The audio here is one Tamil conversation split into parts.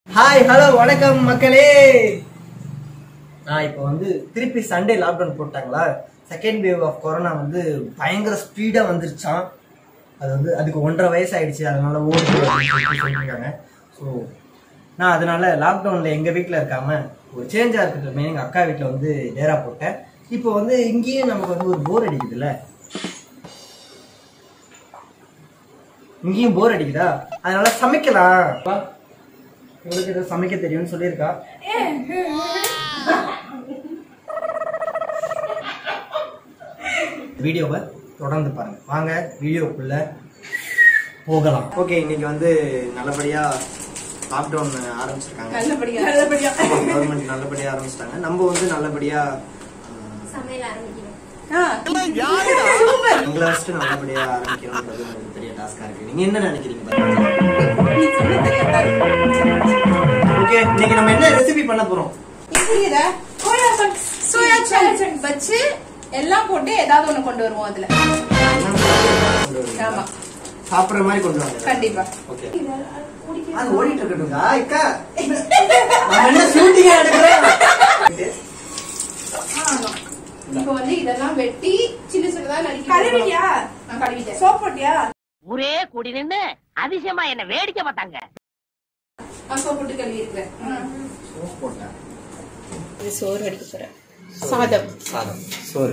ஹாய் ஹலோ வணக்கம் மக்களே நான் இப்போ வந்து திருப்பி சண்டே லாக்டவுன் போட்டாங்களா செகண்ட் வேவ் ஆஃப் கொரோனா வந்து பயங்கர ஸ்பீடாக வந்துருச்சான் அது வந்து அதுக்கு ஒன்றரை வயசு ஆயிடுச்சு அதனால ஓடி சொல்லியிருக்காங்க ஸோ நான் அதனால லாக்டவுனில் எங்கள் வீட்டில் இருக்காம ஒரு சேஞ்சாக இருக்கட்டும் எங்கள் அக்கா வீட்டில் வந்து டேரா போட்டேன் இப்போ வந்து இங்கேயும் நமக்கு வந்து ஒரு போர் அடிக்குதுல்ல இங்கேயும் போர் அடிக்குதா அதனால சமைக்கலாம் வா. இவளுக்கு ஏதோ சமைக்க தெரியும்னு சொல்லியிருக்கா வீடியோவை தொடர்ந்து பாருங்க வாங்க வீடியோக்குள்ள போகலாம் ஓகே இன்னைக்கு வந்து நல்லபடியா லாக்டவுன் ஆரம்பிச்சிருக்காங்க நல்லபடியா நல்லபடியா கவர்மெண்ட் நல்லபடியா ஆரம்பிச்சிட்டாங்க நம்ம வந்து நல்லபடியா சமையல் ஆரம்பிக்கணும் எங்களை வச்சுட்டு நல்லபடியா ஆரம்பிக்கணும்ன்றது ஒரு பெரிய டாஸ்கா இருக்கு நீங்க என்ன நினைக்கிறீங்க பாருங்க ஓகே இன்னைக்கு நம்ம என்ன ரெசிபி பண்ண போறோம் சோயா சங்க் வச்சு எல்லாம் போட்டு ஏதாவது ஒண்ணு கொண்டு வருவோம் அதுல ஆமா சாப்பிடுற மாதிரி கொண்டு வாங்க கண்டிப்பா ஓகே அது ஓடிட்டு இருக்கட்டும்க்கா அக்கா நம்ம என்ன ஷூட்டிங் எடுக்கிறோம் ஆமா. இப்போ வந்து இதெல்லாம் வெட்டி சின்ன சின்னதா நறுக்கி கழுவிட்டியா? நான் கழுவிட்டேன் சோப் போட்டியா ஊரே கூடி நின்னு அதிசயமா என்ன வேடிக்கை பார்த்தாங்க நான் சோப் போட்டு கழுவி இருக்கிறேன் சோப் போட்டேன் இது சோறு அடிக்க போறேன் சாதம் சாதம் சோறு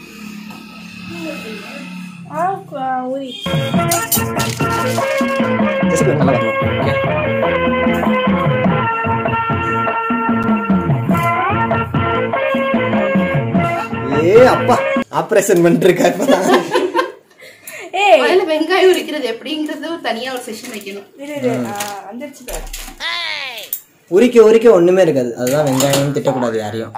ஊரி நல்லா வரணும் ஏ அப்பா ஆபரேஷன் பண்ணிருக்கா இப்பதான் ஏய் அதுல வெங்காயம் உரிக்கிறது எப்படிங்கிறது ஒரு தனியா ஒரு செஷன் வைக்கணும் இரு இரு ஆ, வந்துருச்சு பாரு உரிக்க உரிக்க ஒண்ணுமே இருக்காது அதுதான் வெங்காயம் திட்டக்கூடாது யாரையும்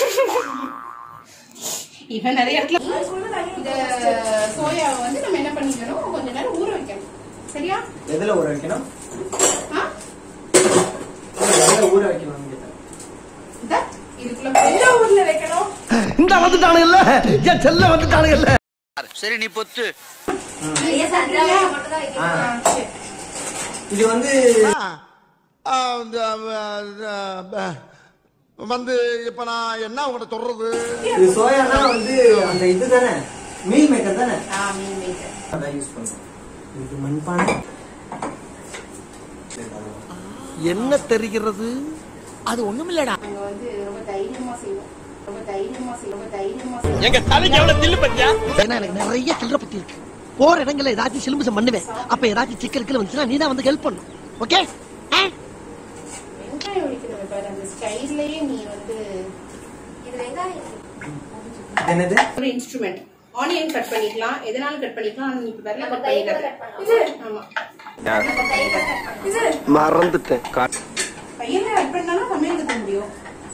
இவன் நிறைய இடத்துல இந்த சோயாவை வந்து நம்ம என்ன பண்ணிக்கணும் கொஞ்ச நேரம் ஊற வைக்கணும் சரியா எதுல ஊற வைக்கணும் ஆ? எதுல ஊற வைக்கணும் கேட்டேன் இதா, இதுக்குள்ள எந்த ஊர்ல வைக்கணும் இந்த வந்துட்டானுங்கல்ல என் செல்ல வந்துட்டானுங்கல்ல சரி நீ பொத்து ஐயா சந்திராவை மட்டும் தான் வைக்கணும் ஆ, சரி. இது வந்து வந்து இப்ப நான் என்ன உங்கள்ட்ட சொல்றது இது சோயானா வந்து அந்த இது தானே மீல் மேக்கர் தானே ஆ, மீன் மேக்கர். அதான் யூஸ் பண்றோம் இது மண்பானை என்ன தெரிகிறது அது ஒண்ணுமில்லடா நாங்க வந்து ரொம்ப தைரியமா செய்வோம் ரொம்ப தைரியமா செய்வோம் ரொம்ப தைரியமா செய்வோம் எங்க தலைக்கு எவ்வளவு தில்லு பத்தியா ஏன்னா எனக்கு நிறைய சில்லற பத்தி இருக்கு போற இடங்கள்ல ஏதாச்சும் சிலுமிசம் பண்ணுவேன் அப்ப ஏதாச்சும் சிக்கல் வந்துச்சுன்னா நீ தான் வந்து ஹெல்ப் பண்ணும் ஓகே வெங்காயம் உரிக்கிறத பாரு அந்த ஸ்டைல்லயே நீ வந்து இது வெங்காயம் இது என்னது ஒரு இன்ஸ்ட்ருமெண்ட் ஆனியன் கட் பண்ணிக்கலாம் எதனாலும் கட் பண்ணிக்கலாம் ஆனா நீ இப்ப விரல நம்ம கட் கையில பண்ணிடாத கட் பண்ணலாம் ஆமா நம்ம கையில கட் பண்ணலாம் மறந்துட்டேன் கையில கட் பண்ணாலும் சமையல் கத்த முடியும்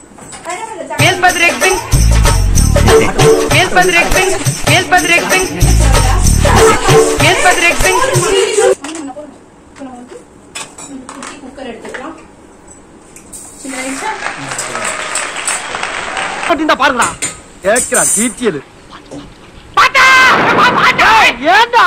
இப்ப நம்ம வந்து ஒரு குட்டி குக்கர் எடுத்துக்கலாம் சின்ன வயசா பாருங்கடா கேக்குறா தீட்டியது ஏண்டா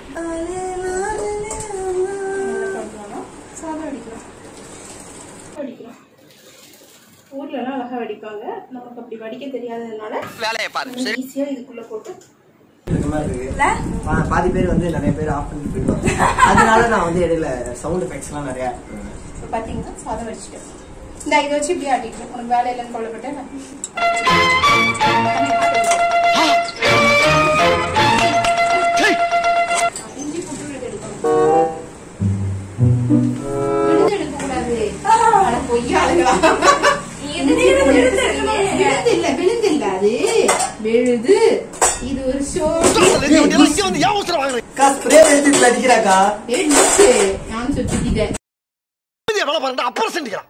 சாதம் அடிக்கலாம் அடிக்கலாம் ஊர்ல எல்லாம் அழகா வடிப்பாங்க நமக்கு அப்படி வடிக்க தெரியாததுனால வேலையை பாரு ஈஸியா இதுக்குள்ள போட்டு இருக்க மாதிரி இருக்கு பா- பாதி பேர் வந்து நிறைய பேர் ஆஃப் பண்ணி போயிடுவாங்க அதனால நான் வந்து இடையில சவுண்ட் எஃபெக்ட்ஸ் எல்லாம் நிறைய add பண்ணுவேன். இப்ப பாத்தீங்கன்னா சாதம் வச்சுட்டேன் இந்த இதை வச்சு இப்படியே ஆட்டிக்கலாம் உனக்கு வேலை இல்லைன்னு கொல்லப்பட்டேன் இஞ்சி போட்டு விழுது எடுக்கணும் விழுது எடுக்கக்கூடாது அட பொய்யா அழகா விழுந்து இல்ல விழுந்து இல்ல அது விழுது இது ஒரு ஷோ இங்க வந்து ஏன் அவசரம் வாங்குறீங்க அக்கா ஸ்ப்ரே எடுத்து அடிக்கிறாக்கா எடுத்து நான் சுத்திட்டேன் எவ்வளவு பாருங்க அப்புறம் செஞ்சுக்கலாம்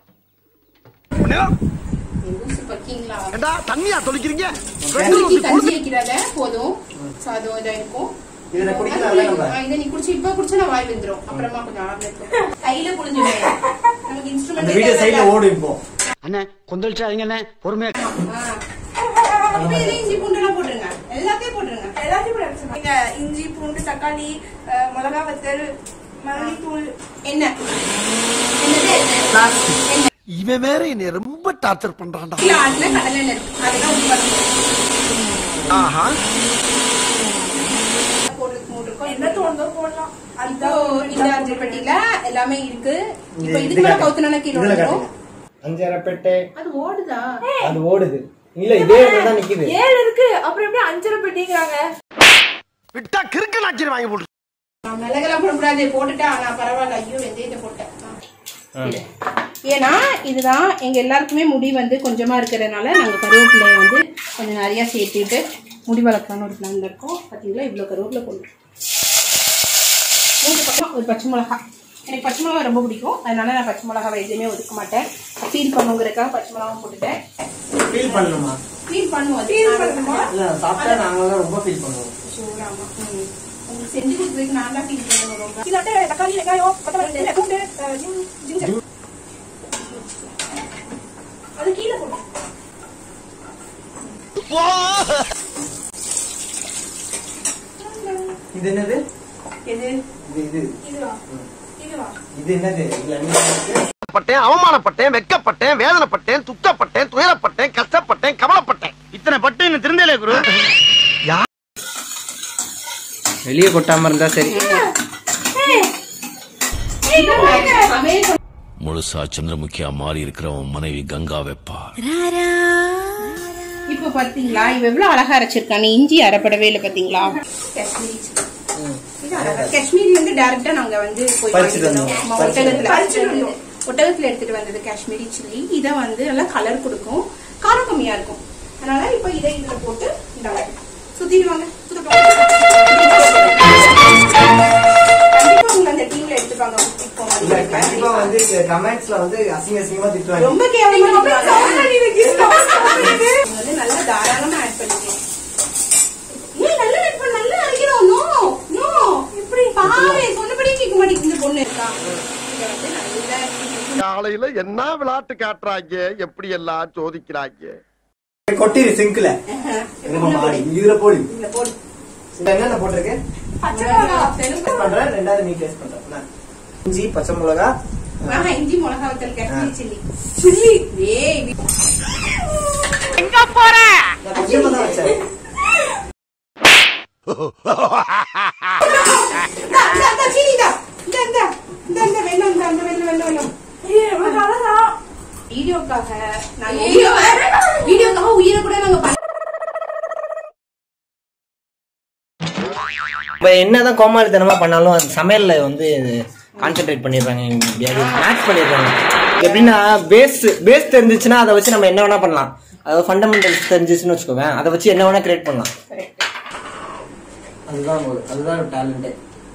லூசு பக்கீங்களா ஏண்டா தண்ணியா தொளிக்கிறீங்க இன்னைக்கு கஞ்சி வைக்கிறாங்க போதும் சாதம் இதா இருக்கும் இதுல குடிக்கலாம்ல நம்ம ஆ, இதை நீ குடிச்சு இப்ப குடிச்சா நான் வாய் வந்துரும் அப்புறமா கொஞ்சம் ஆறுல இருக்கும் கையில குடிஞ்சுவேன் நமக்கு அந்த இன்ஸ்ட்ருமெண்ட் வீடியோ சைடுல ஓடும் இப்போ அண்ணே கொந்தளிச்சாதீங்க அண்ணே பொறுமையா இப்ப இதுல இஞ்சி பூண்டு எல்லாம் போட்டுருங்க எல்லாத்தையும் போட்டுருங்க எல்லாத்தையும் போட வச்சிருக்கோம். இங்க இஞ்சி பூண்டு தக்காளி அஹ், மிளகா வத்தல் மல்லித்தூள் என்ன என்னது என்ன இவன் வேற என்னை ரொம்ப டார்ச்சர் பண்றான்டா கிலோ ஆட்டுல கடலை எண்ணெய் இருக்கு அதெல்லாம் உப்பு பத்தல ஆஹா போடுறதுக்கு மூணு இருக்கும் என்ன தோணுதோ போடலாம் இப்போ இந்த அஞ்சு பெட்டியில எல்லாமே இருக்கு இப்போ இது- இதுக்கு மேல இது கவுத்துனா கிலோ இதுல வந்துரும் காட்டுங்க. அஞ்சரை பெட்டை அது ஓடுதா அது ஓடுது இல்ல இதே இடத்துல தான் நிக்குது ஏழு இருக்கு அப்புறம் எப்படி அஞ்சரை பெட்டிங்கிறாங்க விட்டா கிறுக்கு நாச்சிரி வாங்கி போட்டு நான் மிளகெல்லாம் போடக்கூடாது போட்டுட்டேன் நான் பரவாயில்ல ஐயோ வெந்தயத்தை போட்டேன் ஆ. ஏன்னா இதுதான் எங்க எல்லாருக்குமே முடி வந்து கொஞ்சமா இருக்கிறதுனால நாங்க கருவேப்பிலையை வந்து கொஞ்சம் நிறைய சேர்த்துட்டு முடி வளர்க்கலாம்னு ஒரு பிளான்ல இருக்கோம் பாத்தீங்களா இவ்வளவு கருவேப்பிலை போட்டு மூணு பக்கம் ஒரு பச்சை மிளகா எனக்கு பச்சை மிளகா ரொம்ப பிடிக்கும் அதனால நான் பச்சை மிளகாவை எதுவுமே ஒதுக்க மாட்டேன் ஃபீல் பண்ணுங்கிறதுக்காக பச்சை மிளகாவும் போட்டுட்டேன் ஃபீல் பண்ணணுமா ஃபீல் பண்ணுவோம் ஃபீல் பண்ணுமா இல்ல சாப்பிட்டா நாங்களாம் ரொம்ப ஃபீல் பண்ணுவோம் ஆமா ம். உங்களுக்கு செஞ்சு கொடுத்ததுக்கு நான் தான் ஃபீல் பண்ணணும் ரொம்ப இல்லாட்ட தக்காளி வெங்காயம் கொத்தமல்லி பூண்டு அஹ், ஜின்- ஜிஞ்சர் அது கீழே போடு இது என்னது எது இது இது இதுவா இதுவா இது என்னது இதுல என்ன இருக்கு? பட்டேன் அவமானப்பட்டேன் வெக்கப்பட்டேன் வேதனைப்பட்டேன் துக்கப்பட்டேன் துயரப்பட்டேன் கஷ்டப்பட்டேன் கவலைப்பட்டேன் இத்தனை பட்டு இன்னும் திருந்தலே குரு வெளியே கொட்டாம இருந்தா சரி சமையல் முழுசா சந்திரமுகியா மாறி இருக்கிறவன் மனைவி கங்கா வெப்பா இப்போ பாத்தீங்களா இவ எவ்வளவு அழகா அரைச்சிருக்கானு இஞ்சி அரைப்படவே இல்லை பாத்தீங்களா காஷ்மீரி இது அழகா. காஷ்மீரி வந்து டைரக்டா நாங்க வந்து போய் பறிச்சுட்டு வாங்கிட்டு வந்தோம். வந்தோம். ஒட்டகத்துல பறிச்சுட்டு வந்தோம். ஒட்டகத்துல எடுத்துட்டு வந்தது காஷ்மீரி சில்லி இத வந்து நல்லா கலர் கொடுக்கும் காரம் கம்மியா இருக்கும் அதனால இப்போ இதை இதுல போட்டு இந்தாங்க சுத்திடுவாங்க சுத்திடுவாங்க. கண்டிப்பா உங்களை அந்த டீம்ல எடுத்துப்பாங்க இப்போ இல்ல கண்டிப்பா வந்து கமெண்ட்ஸ்ல வந்து அசிங்க அசிங்கமா திட்டுவாங்க ரொம்ப கேவலமா திட்டுவாங்க. இது வந்து நல்லா தாராளமா ஆட் பண்ணிக்கலாம் ஏய் நல்லா ஆட் பண்ண நல்லா அரைக்கிறோம் நோ நோ இப்படி பாரு சொன்னபடி கேட்க மாட்டேங்குது இந்த பொண்ணு இருக்கா இத வந்து நல்லா காலையில என்ன விளையாட்டு காட்டுறாங்க எப்படி எல்லாம் சோதிக்கிறாங்க கொட்டிரு சிங்க்ல இதுல போடு இதுல போடு இதுல என்னென்ன போட்டிருக்கு பச்சை மிளகா டேஸ்ட் பண்றேன் ரெண்டாவது நீ டேஸ்ட் பண்ற நான் இஞ்சி பச்சை மிளகா ஆஹா இஞ்சி மிளகா வத்தல் காஷ்மீரி சில்லி சில்லி ஏய் நான் கொஞ்சமா தான் வச்சேன் இந்தா, இந்தா, இந்தா, சீனி இந்தா. இந்தா, இந்தா. இந்தா, இந்தா, வெல்லம், இந்தா, இந்த வெல்லம், வெல்லம், வெல்லம். ஏய் எவ்வளவு அழகா வீடியோக்காக நாங்க உயிரை- வீடியோக்காக உயிரை கூட நாங்க பண்ண இப்போ என்னதான் கோமாளித்தனமா பண்ணாலும் அந்த சமையல்ல வந்து கான்சென்ட்ரேட் பண்ணிடுறாங்க எப்படியாவது மேட்ச் பண்ணிடுறாங்க எப்படின்னா பேஸ் பேஸ் தெரிஞ்சிச்சுன்னா அதை வச்சு நம்ம என்ன வேணா பண்ணலாம் அதாவது ஃபண்டமெண்டல்ஸ் தெரிஞ்சிச்சுன்னு வச்சுக்கோவேன் அதை வச்சு என்ன வேணா கிரியேட் பண்ணலாம் அதுதான் ஒரு- அதுதான் டேலண்ட்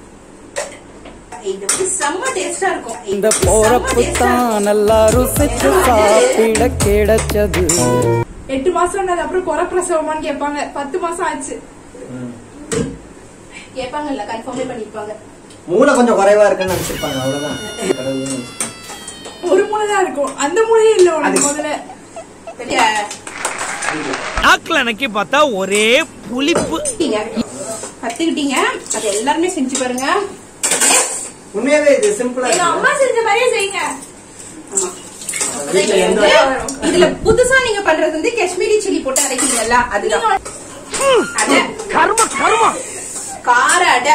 இது வந்து செம்ம டேஸ்டா இருக்கும் இந்த செம்ம போறப்பு taste ஆ இருக்கும். தான் நல்லா ருசிச்சு சாப்பிட கிடைச்சது எட்டு மாசம் அப்புறம் குறை பிரசவமான்னு கேட்பாங்க பத்து மாசம் ஆச்சு கேட்பாங்கல்ல கன்ஃபார்மே பண்ணிருப்பாங்க மூளை கொஞ்சம் குறைவா இருக்குன்னு நினைச்சிருப்பாங்க அவ்வளவுதான் கடவுள்னு நினைச்சிருப்பாங்க. ஒரு மூளை தான் இருக்கும் அந்த மூளையே இல்ல உனக்கு அது- முதல்ல சரியா நாக்குல நக்கி பார்த்தா ஒரே புளிப்பு கத்துக்கிட்டீங்க. கத்துக்கிட்டீங்க அது எல்லாருமே செஞ்சு பாருங்க உண்மையாவே இது சிம்பிளா எங்க இருக்கு அம்மா செஞ்ச மாதிரியே செய்யுங்க ஆமா. வீட்ல எந்த வந்து இதுல புதுசா நீங்க பண்றது வந்து காஷ்மீரி சில்லி போட்டு அரைக்கிறீங்கல்ல அதுதான் அடை கர்ம கர்ம கார அடை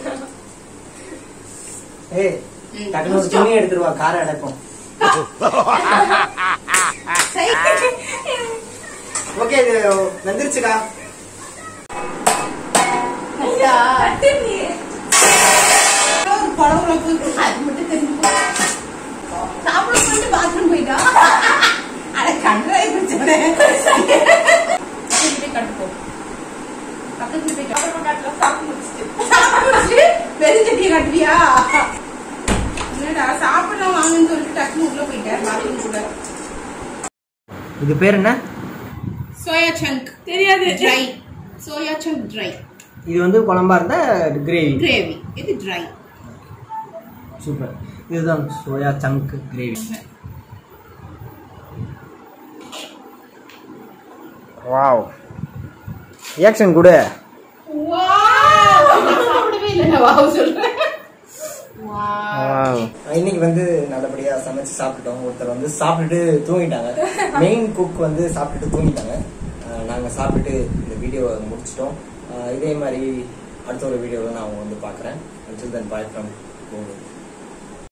ஏய் டக்குனு ஒரு துணி எடுத்துருவா காரை அடைப்போம் ஓகே இது வந்துருச்சுக்கா ஐயா. ஒரு பளபளப்பு இருக்கு. அது மட்டும் தெரிஞ்சு போச்சு. சாப்பிட போயிட்டு bathroom போயிட்டா. அட, கன்றாவி பிடிச்சவனே. பக்கத்துல போய் கட்டுப்போ. பக்கத்துல போய் கட்டு. சாப்பிட்டு முடிச்சிட்டு, வெறும் சட்டியை கட்டுவியா? என்னடா, சாப்பிடலாம் வாங்கன்னு சொல்லிட்டு டக்குனு உள்ள போயிட்டேன் bathroom குள்ள. இது பேர் என்ன சோயா சங்க் தெரியாது ட்ரை சோயா சங்க் ட்ரை இது வந்து குழம்பா இருந்தா கிரேவி கிரேவி இது ட்ரை சூப்பர் இதுதான் soya chunk gravy wow reaction கொடு சாப்பிடவே இல்லை நான் வாவ் சொல்றேன் வாவ் இன்னைக்கு வந்து நல்லபடியா சமைச்சு சாப்பிட்டோம் ஒருத்தர் வந்து சாப்பிட்டுட்டு தூங்கிட்டாங்க மெயின் குக் வந்து சாப்பிட்டுட்டு தூங்கிட்டாங்க அஹ் நாங்க சாப்பிட்டுட்டு இந்த வீடியோவை முடிச்சிட்டோம் அஹ் இதே மாதிரி அடுத்த ஒரு வீடியோவில் நான் அவங்க வந்து பார்க்குறேன் until then bye from Google